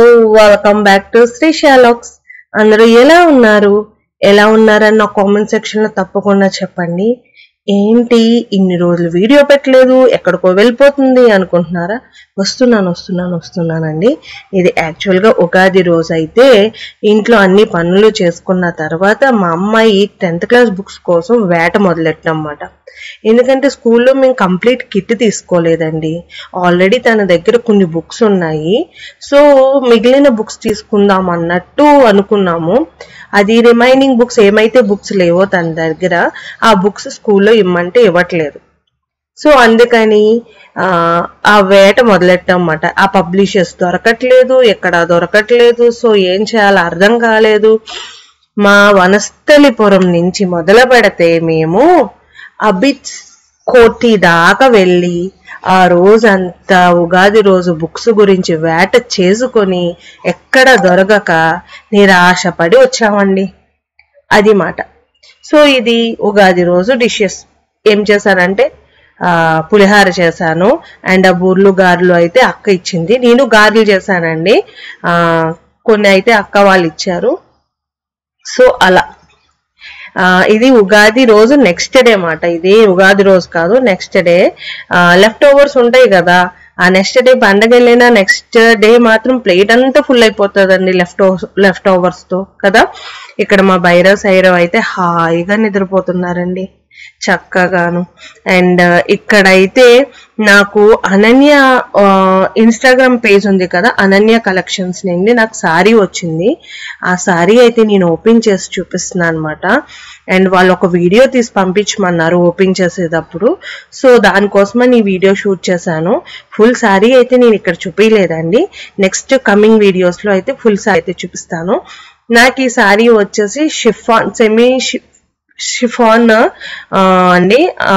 Welcome back to Shri షాలాక్స్ అందరూ ఎలా ఉన్నారు ఎలా ఉన్నారని నా కామెంట్ సెక్షన్ లో తప్పకుండా చెప్పండి ఏంటి ఇన్ని రోజులు వీడియో పెట్టలేదు ఎక్కడికో వెళ్ళిపోతుంది అనుకుంటున్నారా వస్తున్నాను వస్తున్నాను వస్తున్నానండి ఇది యాక్చువల్గా ఉగాది రోజు అయితే ఇంట్లో అన్ని పనులు చేసుకున్న తర్వాత మా అమ్మాయి టెన్త్ క్లాస్ బుక్స్ కోసం వేట మొదలెట్టనమాట ఎందుకంటే స్కూల్లో మేము కంప్లీట్ కిట్ తీసుకోలేదండి ఆల్రెడీ తన దగ్గర కొన్ని బుక్స్ ఉన్నాయి సో మిగిలిన బుక్స్ తీసుకుందాం అన్నట్టు అనుకున్నాము అది రిమైనింగ్ బుక్స్ ఏమైతే బుక్స్ లేవో తన దగ్గర ఆ బుక్స్ స్కూల్లో ఇమ్మంటే ఇవ్వట్లేదు సో అందుకని ఆ, ఆ వేట మొదలెట్టమాట ఆ పబ్లిషర్స్ దొరకట్లేదు ఎక్కడ దొరకట్లేదు సో ఏం చేయాలో అర్థం కాలేదు మా వనస్థలిపురం నుంచి మొదలు పెడితే మేము అబిట్స్ కోటి దాకా వెళ్ళి ఆ రోజంతా ఉగాది రోజు బుక్స్ గురించి వేట చేసుకొని ఎక్కడ దొరకక నిరాశపడి వచ్చామండి అది మాట సో ఇది ఉగాది రోజు డిషెస్ ఏం చేశానంటే ఆ, పులిహార చేశాను అండ్ ఆ బూర్లు గారెలు అయితే అక్క ఇచ్చింది నేను గారెలు చేశానండి ఆ, కొన్ని అయితే అక్క వాళ్ళు ఇచ్చారు సో అలా ఆ, ఇది ఉగాది రోజు నెక్స్ట్ డే మాట ఇది ఉగాది రోజు కాదు నెక్స్ట్ డే లెఫ్ట్ ఓవర్స్ ఉంటాయి కదా ఆ నెక్స్ట్ డే పండగ వెళ్ళినా నెక్స్ట్ డే మాత్రం ప్లేట్ అంతా ఫుల్ అయిపోతుందండి లెఫ్ట్ లెఫ్ట్ ఓవర్స్ తో కదా ఇక్కడ మా భైరవ్ సైరవ్ అయితే హాయిగా నిద్రపోతున్నారండి చక్కగాను అండ్ ఇక్కడైతే నాకు అనన్య ఇన్స్టాగ్రామ్ పేజ్ ఉంది కదా అనన్య కలెక్షన్స్ నుండి నాకు సారీ వచ్చింది ఆ సారీ అయితే నేను ఓపెన్ చేసి చూపిస్తున్నాను అనమాట అండ్ వాళ్ళు ఒక వీడియో తీసి పంపించమన్నారు ఓపెన్ చేసేటప్పుడు సో దానికోసమని ఈ వీడియో షూట్ చేశాను ఫుల్ సారీ అయితే నేను ఇక్కడ చూపించలేదండి నెక్స్ట్ కమింగ్ వీడియోస్ లో అయితే ఫుల్ సారీ అయితే చూపిస్తాను నాకు ఈ సారీ వచ్చేసి షిఫాన్ సెమీ షిఫాన్ ఆ, అండి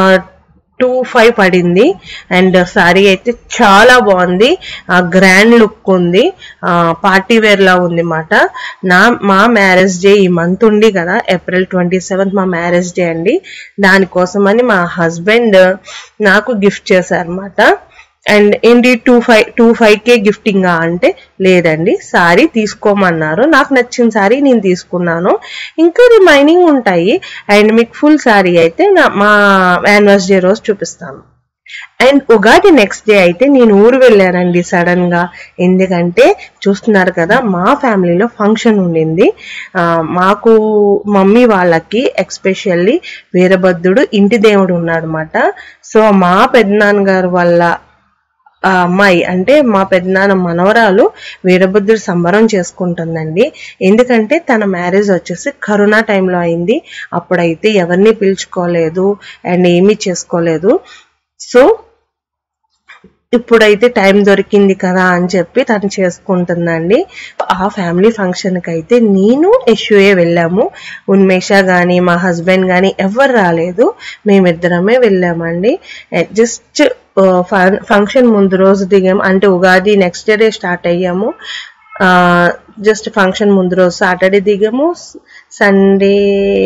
టూ ఫైవ్ పడింది అండ్ సారీ అయితే చాలా బాగుంది గ్రాండ్ లుక్ ఉంది పార్టీ వేర్ లా ఉంది మాట నా మా మ్యారేజ్ డే ఈ మంత్ ఉంది కదా ఏప్రిల్ ట్వంటీ సెవెంత్ మా మ్యారేజ్ డే అండి దానికోసమని మా హస్బెండ్ నాకు గిఫ్ట్ చేశారన్నమాట అండ్ ఏంటి two five two five K gifting అంటే లేదండి సారీ తీసుకోమన్నారు నాకు నచ్చిన సారీ నేను తీసుకున్నాను ఇంకా రిమైనింగ్ ఉంటాయి అండ్ మీకు ఫుల్ సారీ అయితే నా మా యానివర్సరీ రోజు చూపిస్తాను అండ్ ఉగాది నెక్స్ట్ డే అయితే నేను ఊరు వెళ్ళానండి సడన్ గా ఎందుకంటే చూస్తున్నారు కదా మా ఫ్యామిలీలో ఫంక్షన్ ఉండింది ఆ, మాకు మమ్మీ వాళ్ళకి ఎక్స్పెషల్లీ వీరభద్రుడు ఇంటి దేవుడు ఉన్నాడు అనమాట సో మా పెద్దనాన్నగారు వాళ్ళ ఆ అమ్మాయి అంటే మా పెద్దనాన్న మనవరాలు వీరభద్రుడు సంబరం చేసుకుంటుందండి ఎందుకంటే తన మ్యారేజ్ వచ్చేసి కరోనా టైంలో అయింది అప్పుడైతే ఎవరిని పిలుచుకోలేదు అండ్ ఏమీ చేసుకోలేదు సో ఇప్పుడైతే టైం దొరికింది కదా అని చెప్పి తను చేసుకుంటుందండి ఆ ఫ్యామిలీ ఫంక్షన్ కి అయితే నేను యశుయే వెళ్ళాము ఉన్మేష గాని మా హస్బెండ్ గాని ఎవరు రాలేదు మేమిద్దరమే వెళ్ళామండి జస్ట్ ఫంక్షన్ ముందు రోజు దిగాము అంటే ఉగాది నెక్స్ట్ డే స్టార్ట్ అయ్యాము జస్ట్ ఫంక్షన్ ముందు రోజు సాటర్డే దిగాము సండే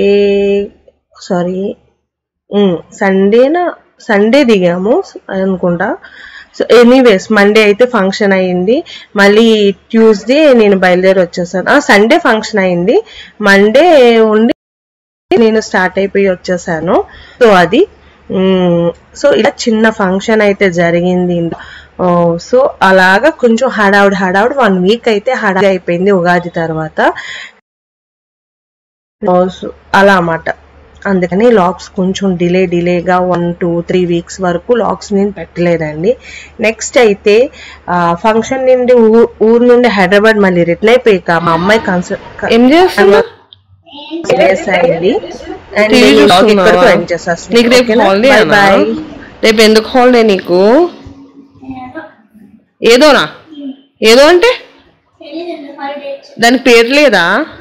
సారీ సండేనా సండే దిగాము అనుకుంటా సో ఎనీవేస్ మండే అయితే ఫంక్షన్ అయింది మళ్ళీ ట్యూస్డే నేను బయలుదేరి వచ్చేసాను సండే ఫంక్షన్ అయింది మండే ఉండి నేను స్టార్ట్ అయిపోయి వచ్చేసాను సో అది మ్, సో ఇలా చిన్న ఫంక్షన్ అయితే జరిగింది ఓ, సో అలాగా కొంచెం హడావుడి హడావుడి వన్ వీక్ అయితే హడావుడి అయిపోయింది ఉగాది తర్వాత ఓ, సో అలా అన్నమాట అందుకని లాక్స్ కొంచెం డిలే డిలేగా వన్ టూ త్రీ వీక్స్ వరకు లాక్స్ నేను పెట్టలేదండి నెక్స్ట్ అయితే ఫంక్షన్ నుండి ఊ- ఊరు నుండి హైదరాబాద్ మళ్ళీ రిటర్న్ అయిపోయాక మా అమ్మాయి కన్సర్ ఏం చేస్తున్నావు సీరియస్ అయింది అండ్ టీవీ నేను vlog చూస్తున్నావా? ఇక్కడితో end చేసేస్తున్నాను. నీకు రేపు ఓకేనా? Holiday Bye bye. రేపు ఎందుకు హాలిడే నీకు ఏదోనా ఏదో అంటే దాని పేరు లేదా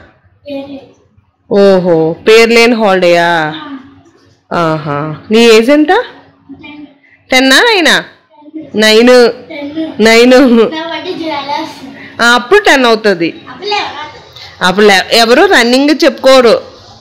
ఓహో పేరు లేని హాలిడేయా ఆహా నీ ఏజ్ ఎంత టెన్నా నైనా నైన్ నైన్ అప్పుడు టెన్ అవుతుంది అప్పుడు లే- ఎవరు రన్నింగ్ చెప్పుకోరు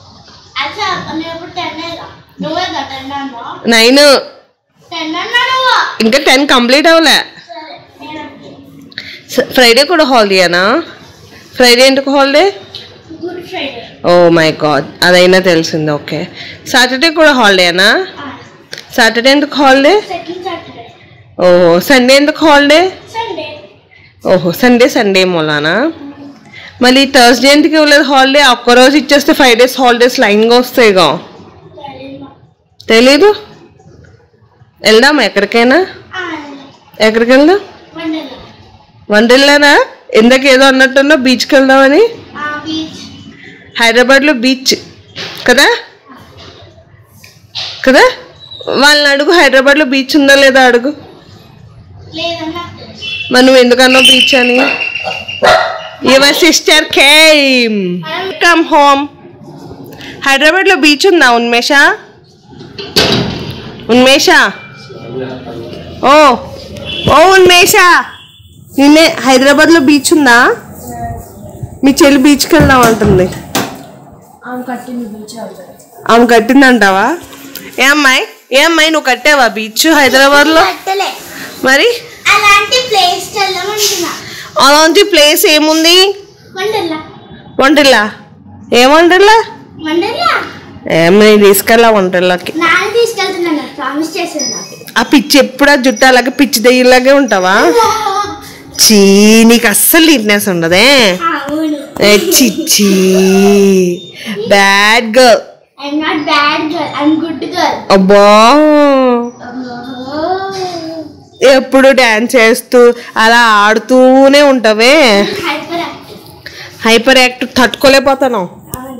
నైన్ ఇంకా టెన్ కంప్లీట్ అవ్వలే ఫ్రైడే కూడా హాలిడేనా ఫ్రైడే ఎందుకు holiday good Friday oh my god అదైనా తెలిసింది ఓకే సాటర్డే కూడా హాలిడేనా సాటర్డే ఎందుకు హాలిడే సెకండ్ సాటర్డే ఓహో సండే ఎందుకు హాలిడే సండే ఓహో సండే సండే మూలానా మళ్ళీ థర్స్డే ఎందుకు ఇవ్వలేదు హాలిడే ఒక్కరోజు ఇచ్చేస్తే ఫైవ్ డేస్ హాలిడేస్ లైన్గా వస్తాయిగా తెలీదు వెళ్దామా ఎక్కడికైనా ఎక్కడికి వెళ్దాం వండర్లా వండర్లానా ఇందాక ఏదో అన్నట్టున్నా బీచ్కి వెళ్దామని బీచ్ హైదరాబాద్లో బీచ్ కదా కదా వాళ్ళని అడుగు హైదరాబాద్లో బీచ్ ఉందా లేదా అడుగు లేదన్నా మరి నువ్వు ఎందుకన్నావు బీచ్ అని your sister came come home హైదరాబాద్లో బీచ్ ఉందా ఉన్మేష ఉన్మేష ఓ ఓ ఉన్మేష నిన్నే హైదరాబాద్లో బీచ్ ఉందా మీ చెల్లి బీచ్కి వెళ్దాం అంటుంది ఆమె కట్టిందంటావా ఏ అమ్మాయి ఏ అమ్మాయి నువ్వు కట్టావా బీచ్ హైదరాబాద్లో కట్టలే మరి అలాంటి ప్లేస్ వెళ్ళమంటున్నా అలాంటి ప్లేస్ ఏముంది వండర్లా వంటల్లా ఏం వంటల్లా వండర్లా ఏం నేను తీసుకెళ్ళా వంటల్లాకి నాన్న తీసుకెళ్తున్నాను ప్రామిస్ చేసింది నాకు ఆ పిచ్చి ఎప్పుడా జుట్టు అలాగే పిచ్చి దయ్యలాగే ఉంటావా చీ నీకు అస్సలు నీట్నెస్ ఉండదే అవును ఏ, చిచ్చి bad girl I'm not bad girl I'm good girl అబ్బా ఎప్పుడు డాన్స్ చేస్తూ అలా ఆడుతూనే ఉంటావే హైపర్ యాక్టివ్ హైపర్ యాక్టివ్ తట్టుకోలేకపోతాను అవును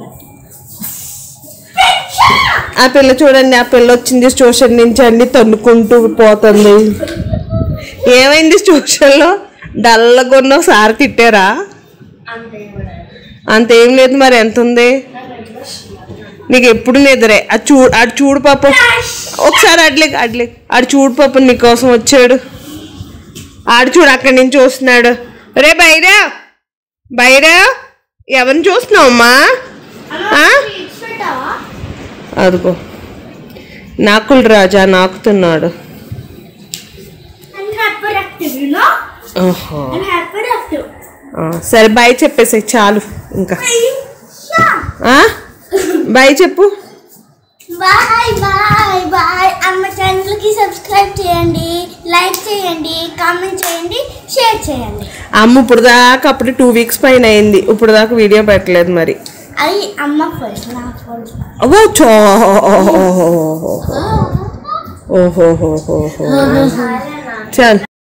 ఆ పిల్ల చూడండి ఆ పిల్ల వచ్చింది స్టేషన్ నుంచి అన్ని తన్నుకుంటూ పోతుంది ఏమైంది స్టేషన్లో డల్గా ఉన్న సార్ తిట్టారా అంతే కూడా అంతేం లేదు మరి ఎంత ఉంది నీకు ఎప్పుడు నిద్రే అది చూ అటు చూడు పాప ఒకసారి అడ్లే అడ్లే ఆడు చూడు పాప నీకోసం వచ్చాడు ఆడు చూడు అక్కడి నుంచి చూస్తున్నాడు రే బైరా బైరా ఎవరిని చూస్తున్నావు అమ్మా ఆ? స్వీట్స్ పెట్టావా అదిగో నాకుల్ రాజా నాకుతున్నాడు I'm hyperactive, you know? ఓహో I'm hyperactive. ఆ, సరే బాయ్ చెప్పేసి చాలు ఇంకా Yeah. ఆ? బాయ్ చెప్పు బాయ్ బాయ్ బాయ్ అమ్మ ఛానల్కి సబ్స్క్రైబ్ చేయండి లైక్ చేయండి కామెంట్ చేయండి షేర్ చేయండి అమ్మ ఇప్పుడు దాకా అప్పుడు టూ వీక్స్ పైన అయింది ఇప్పుడు దాకా వీడియో పెట్టలేదు మరి అది అమ్మ ఫస్ట్ నా ఫోన్ అవ్వో చో ఓహో ఓహో చాలు